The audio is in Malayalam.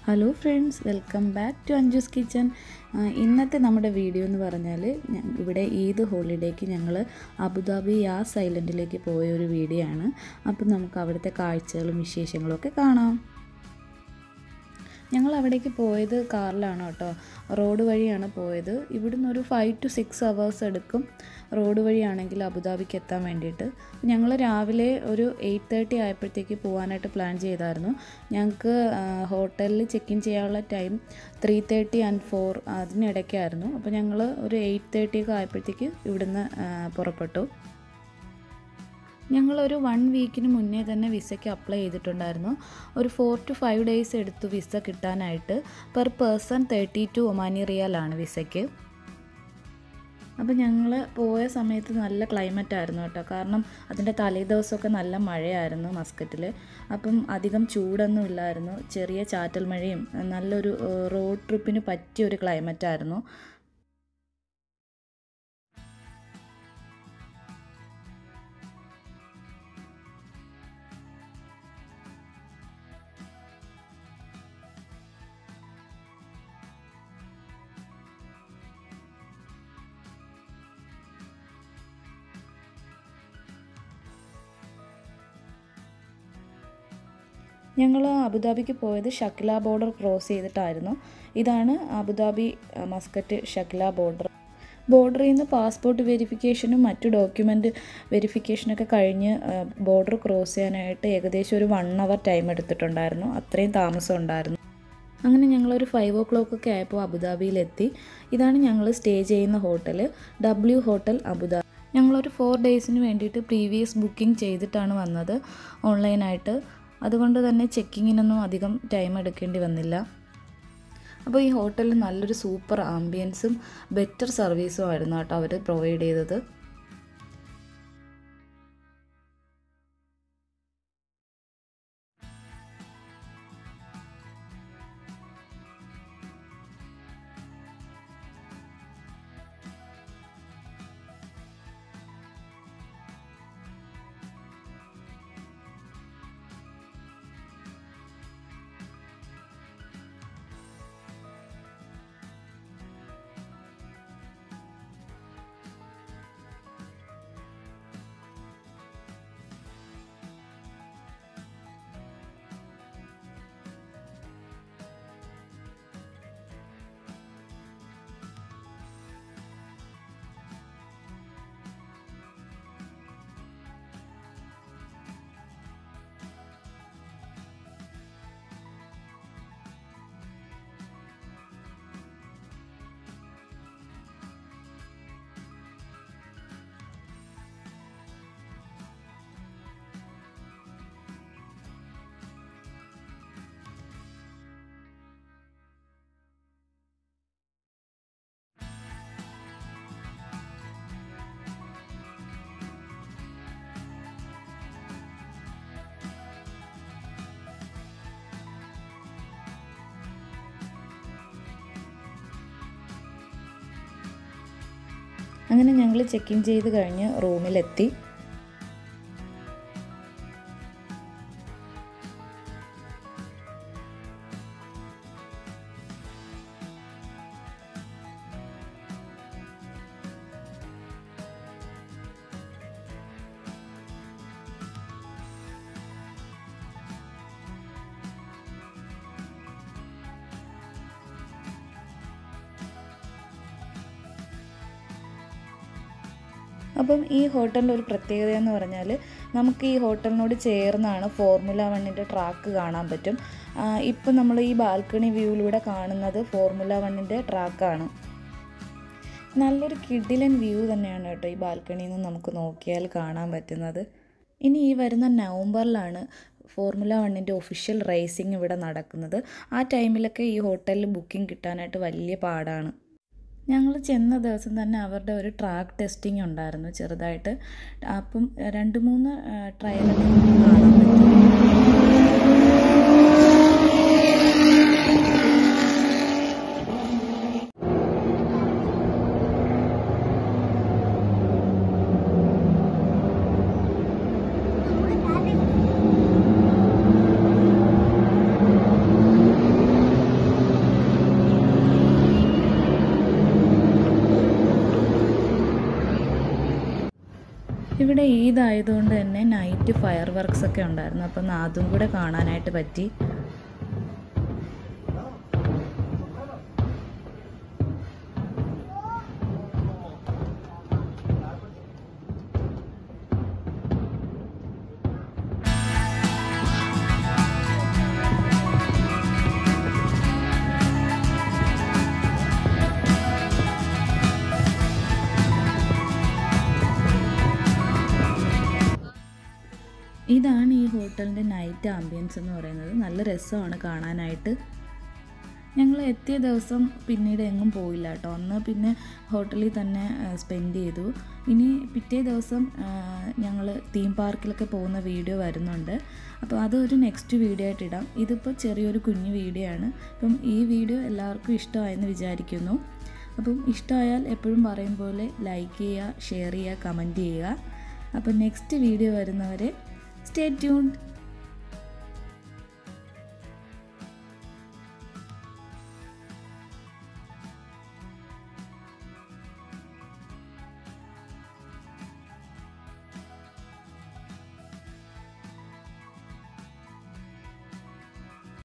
hello friends welcome back to Anju's kitchen ഇന്നത്തെ നമ്മുടെ വീഡിയോ എന്ന് പറഞ്ഞാൽ ഞ- ഇവിടെ ഈദ് ഹോളിഡേക്ക് ഞങ്ങൾ അബുദാബി യാസ് ഐലൻഡിലേക്ക് പോയ ഒരു വീഡിയോ ആണ് അപ്പം നമുക്ക് അവിടുത്തെ കാഴ്ചകളും വിശേഷങ്ങളും ഒക്കെ കാണാം ഞങ്ങൾ അവിടേക്ക് പോയത് കാറിലാണ് കേട്ടോ റോഡ് വഴിയാണ് പോയത് ഇവിടുന്ന് ഒരു ഫൈവ് ടു സിക്സ് അവേഴ്സ് എടുക്കും റോഡ് വഴിയാണെങ്കിൽ അബുദാബിക്ക് എത്താൻ വേണ്ടിയിട്ട് ഞങ്ങൾ രാവിലെ ഒരു എയ്റ്റ് തേർട്ടി ആയപ്പോഴത്തേക്ക് പോകാനായിട്ട് പ്ലാൻ ചെയ്തായിരുന്നു ഞങ്ങൾക്ക് ഹോട്ടലിൽ ചെക്ക് ഇൻ ചെയ്യാനുള്ള time three thirty and four അതിനിടയ്ക്കായിരുന്നു അപ്പോൾ ഞങ്ങൾ ഒരു എയ്റ്റ് തേർട്ടിയൊക്കെ ആയപ്പോഴത്തേക്ക് ഇവിടുന്ന് ആ, പുറപ്പെട്ടു ഞങ്ങളൊരു വൺ വീക്കിന് മുന്നേ തന്നെ വിസയ്ക്ക് അപ്ലൈ ചെയ്തിട്ടുണ്ടായിരുന്നു ഒരു ഫോർ ടു ഫൈവ് ഡേയ്സ് എടുത്തു വിസ കിട്ടാനായിട്ട് per person thirty two Omani റിയാലാണ് വിസയ്ക്ക് അപ്പോൾ ഞങ്ങൾ പോയ സമയത്ത് നല്ല ക്ലൈമറ്റ് ആയിരുന്നു കേട്ടോ കാരണം അതിൻ്റെ തലേ ദിവസമൊക്കെ നല്ല മഴയായിരുന്നു മസ്കറ്റിൽ അപ്പം അധികം ചൂടൊന്നും ഇല്ലായിരുന്നു ചെറിയ ചാറ്റൽ മഴയും നല്ലൊരു റോഡ് ട്രിപ്പിന് പറ്റിയ ഒരു ക്ലൈമറ്റ് ആയിരുന്നു ഞങ്ങൾ അബുദാബിക്ക് പോയത് ഷക്കില ബോർഡർ ക്രോസ് ചെയ്തിട്ടായിരുന്നു ഇതാണ് അബുദാബി അഹ്, മസ്കറ്റ് ഷക്കില ബോർഡർ ബോർഡറിൽ നിന്ന് പാസ്പോർട്ട് വെരിഫിക്കേഷനും മറ്റു ഡോക്യുമെൻ്റ് വെരിഫിക്കേഷനൊക്കെ കഴിഞ്ഞ് ബോർഡർ ക്രോസ് ചെയ്യാനായിട്ട് ഏകദേശം ഒരു വൺ അവർ ടൈം എടുത്തിട്ടുണ്ടായിരുന്നു അത്രയും താമസം ഉണ്ടായിരുന്നു അങ്ങനെ ഞങ്ങളൊരു ഫൈവ് ഓ ക്ലോക്ക് ഒക്കെ ആയപ്പോൾ അബുദാബിയിലെത്തി ഇതാണ് ഞങ്ങൾ സ്റ്റേ ചെയ്യുന്ന ഹോട്ടൽ ഡബ്ല്യു ഹോട്ടൽ അബുദാബി ഞങ്ങളൊരു ഫോർ ഡേയ്സിന് വേണ്ടിയിട്ട് പ്രീവിയസ് ബുക്കിംഗ് ചെയ്തിട്ടാണ് വന്നത് ഓൺലൈനായിട്ട് അതുകൊണ്ട് തന്നെ ചെക്കിങ്ങിനൊന്നും അധികം ടൈം എടുക്കേണ്ടി വന്നില്ല അപ്പോൾ ഈ ഹോട്ടലിൽ നല്ലൊരു സൂപ്പർ ആംബിയൻസും ബെറ്റർ സർവീസും ആയിരുന്നു കേട്ടോ അവർ പ്രൊവൈഡ് ചെയ്തത് അങ്ങനെ ഞങ്ങൾ ചെക്ക് ഇൻ ചെയ്ത് കഴിഞ്ഞ് റൂമിലെത്തി അപ്പം ഈ ഹോട്ടലിൻ്റെ ഒരു പ്രത്യേകത എന്ന് പറഞ്ഞാൽ നമുക്ക് ഈ ഹോട്ടലിനോട് ചേർന്നാണ് ഫോർമുല വണ്ണിൻ്റെ ട്രാക്ക് കാണാൻ പറ്റും ഇപ്പം നമ്മൾ ഈ ബാൽക്കണി വ്യൂവിലൂടെ കാണുന്നത് ഫോർമുല വണ്ണിൻ്റെ ട്രാക്കാണ് നല്ലൊരു കിഡിലൻ വ്യൂ തന്നെയാണ് കേട്ടോ ഈ ബാൽക്കണിയിൽ നിന്ന് നമുക്ക് നോക്കിയാൽ കാണാൻ പറ്റുന്നത് ഇനി ഈ വരുന്ന നവംബറിലാണ് ഫോർമുല വണ്ണിൻ്റെ ഒഫീഷ്യൽ റേസിംഗ് ഇവിടെ നടക്കുന്നത് ആ ടൈമിലൊക്കെ ഈ ഹോട്ടലിൽ ബുക്കിംഗ് കിട്ടാനായിട്ട് വലിയ പാടാണ് ഞങ്ങൾ ചെന്ന ദിവസം തന്നെ അവരുടെ ഒരു ട്രാക്ക് ടെസ്റ്റിംഗ് ഉണ്ടായിരുന്നു ചെറുതായിട്ട് അപ്പം രണ്ട് മൂന്ന് ട്രയലൊക്കെ നമുക്ക് കാണാൻ പറ്റും Thank ഇവിടെ ഈദ് ആയതുകൊണ്ട് തന്നെ നൈറ്റ് ഫയർ വർക്ക്സ് ഒക്കെ ഉണ്ടായിരുന്നു അപ്പം അതും കൂടെ കാണാനായിട്ട് പറ്റി ഇതാണ് ഈ ഹോട്ടലിൻ്റെ നൈറ്റ് ആംബിയൻസ് എന്ന് പറയുന്നത് നല്ല രസമാണ് കാണാനായിട്ട് ഞങ്ങൾ എത്തിയ ദിവസം പിന്നീട് എങ്ങും പോയില്ല കേട്ടോ അന്ന് പിന്നെ ഹോട്ടലിൽ തന്നെ സ്പെൻഡ് ചെയ്തു ഇനി പിറ്റേ ദിവസം ഞങ്ങൾ തീം പാർക്കിലൊക്കെ പോകുന്ന വീഡിയോ വരുന്നുണ്ട് അപ്പോൾ അതൊരു നെക്സ്റ്റ് വീഡിയോ ആയിട്ട് ഇടാം ഇതിപ്പോൾ ചെറിയൊരു കുഞ്ഞു വീഡിയോ ആണ് അപ്പം ഈ വീഡിയോ എല്ലാവർക്കും ഇഷ്ടമായെന്ന് വിചാരിക്കുന്നു അപ്പം ഇഷ്ടമായാൽ എപ്പോഴും പറയും പോലെ ലൈക്ക് ചെയ്യുക ഷെയർ ചെയ്യുക കമൻറ്റ് ചെയ്യുക അപ്പോൾ നെക്സ്റ്റ് വീഡിയോ വരുന്നവരെ സ്റ്റേ ട്യൂൺഡ്